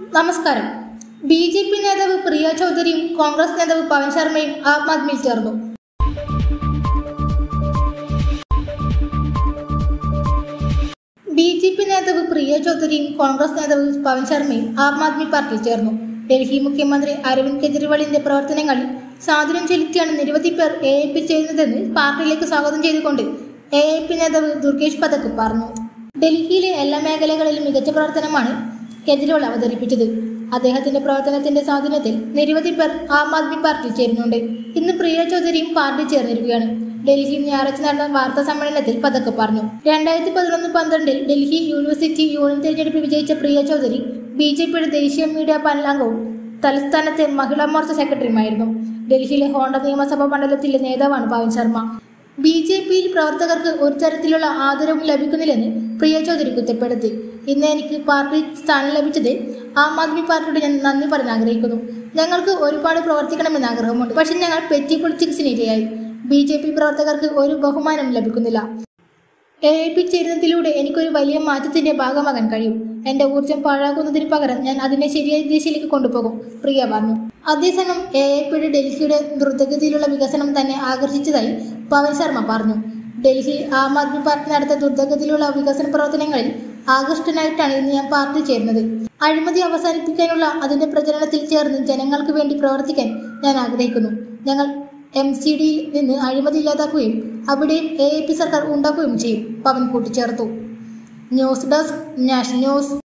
നമസ്കാരം B J P നേതാവ് പ്രിയ ചൗധരിയും കോൺഗ്രസ് നേതാവ് പവൻ ശർമ്മയും ആം ആദ്മിയിൽ ചേർന്നു ബി ജെ പി നേതാവ് പ്രിയ ചൗധരിയും കോൺഗ്രസ് നേതാവ് പവൻ ശർമ്മയും ആം ആദ്മി പാർട്ടിയിൽ ചേർന്നു ഡൽഹി മുഖ്യമന്ത്രി അരവിന്ദ് കെജ്രിവാളിന്റെ പ്രവർത്തനങ്ങളിൽ സ്വാധീനം ചെലുത്തിയാണ് നിരവധി പേർ എ എ പി ചേരുന്നതെന്ന് പാർട്ടിയിലേക്ക് സ്വാഗതം ചെയ്തുകൊണ്ട് എ എ പി നേതാവ് ദുർഗേഷ് പതക് പറഞ്ഞു ഡൽഹിയിലെ എല്ലാ മേഖലകളിലും മികച്ച പ്രവർത്തനമാണ് കെജ്രിവാൾ അവതരിപ്പിച്ചത് അദ്ദേഹത്തിന്റെ പ്രവർത്തനത്തിന്റെ സ്വാധീനത്തിൽ നിരവധി പേർ ആം ആദ്മി പാർട്ടിയിൽ ചേരുന്നുണ്ട് ഇന്ന് പ്രിയ ചൗധരിയും പാർട്ടി ചേർന്നിരിക്കുകയാണ് ഡൽഹിയിൽ ഞായറാഴ്ച നടന്ന വാർത്താ സമ്മേളനത്തിൽ പതക്കെ പറഞ്ഞു രണ്ടായിരത്തി പതിനൊന്ന് പന്ത്രണ്ടിൽ ഡൽഹി യൂണിവേഴ്സിറ്റി യൂണിയൻ തെരഞ്ഞെടുപ്പിൽ വിജയിച്ച പ്രിയ ചൗധരി ബി ജെ പിയുടെ ദേശീയ മീഡിയ പാനൽ അംഗവും തലസ്ഥാനത്തെ മഹിളാ മോർച്ച സെക്രട്ടറിയുമായിരുന്നു ഡൽഹിയിലെ ഹോണ്ട നിയമസഭാ മണ്ഡലത്തിലെ നേതാവാണ് പവൻ ശർമ്മ ബി ജെ പിയിൽ പ്രവർത്തകർക്ക് ഒരു തരത്തിലുള്ള ആദരവും ലഭിക്കുന്നില്ലെന്ന് പ്രിയ ചൗധരി കുറ്റപ്പെടുത്തി ഇന്ന് എനിക്ക് പാർട്ടി സ്ഥാനം ലഭിച്ചത് ആം ആദ്മി പാർട്ടിയോട് ഞാൻ നന്ദി പറയാൻ ആഗ്രഹിക്കുന്നു ഞങ്ങൾക്ക് ഒരുപാട് പ്രവർത്തിക്കണമെന്ന് ആഗ്രഹമുണ്ട് പക്ഷെ ഞങ്ങൾ പെറ്റി പൊളിറ്റിക്സിന് ഇരയായി ബി ജെ പി പ്രവർത്തകർക്ക് ഒരു ബഹുമാനം ലഭിക്കുന്നില്ല എ ഐ പി ചേരുന്നതിലൂടെ എനിക്കൊരു വലിയ മാറ്റത്തിന്റെ ഭാഗമാകാൻ കഴിയും എന്റെ ഊർജം പാഴാക്കുന്നതിന് പകരം ഞാൻ അതിനെ ശരിയായ ദിശയിലേക്ക് കൊണ്ടുപോകും പ്രിയ പറഞ്ഞു അതേസമയം എ ഐ പിയുടെ ഡൽഹിയുടെ ദ്രുതഗതിയിലുള്ള വികസനം തന്നെ ആകർഷിച്ചതായി പവൻ ശർമ്മ പറഞ്ഞു ഡൽഹിയിൽ ആം ആദ്മി പാർട്ടി നടത്തിയ ദ്രുതഗതിയിലുള്ള വികസന പ്രവർത്തനങ്ങളിൽ ആകൃഷ്ടനായിട്ടാണ് ഇന്ന് ഞാൻ പാർട്ടി ചേരുന്നത് അഴിമതി അവസാനിപ്പിക്കാനുള്ള അതിന്റെ പ്രചരണത്തിൽ ചേർന്ന് ജനങ്ങൾക്ക് വേണ്ടി പ്രവർത്തിക്കാൻ ഞാൻ ആഗ്രഹിക്കുന്നു ഞങ്ങൾ എം സി ഡിയിൽ നിന്ന് അഴിമതി ഇല്ലാതാക്കുകയും അവിടെയും എ എ പി സർക്കാർ ഉണ്ടാക്കുകയും ചെയ്യും പവൻ കൂട്ടിച്ചേർത്തു ന്യൂസ് ഡെസ്ക് നാഷണൽ ന്യൂസ്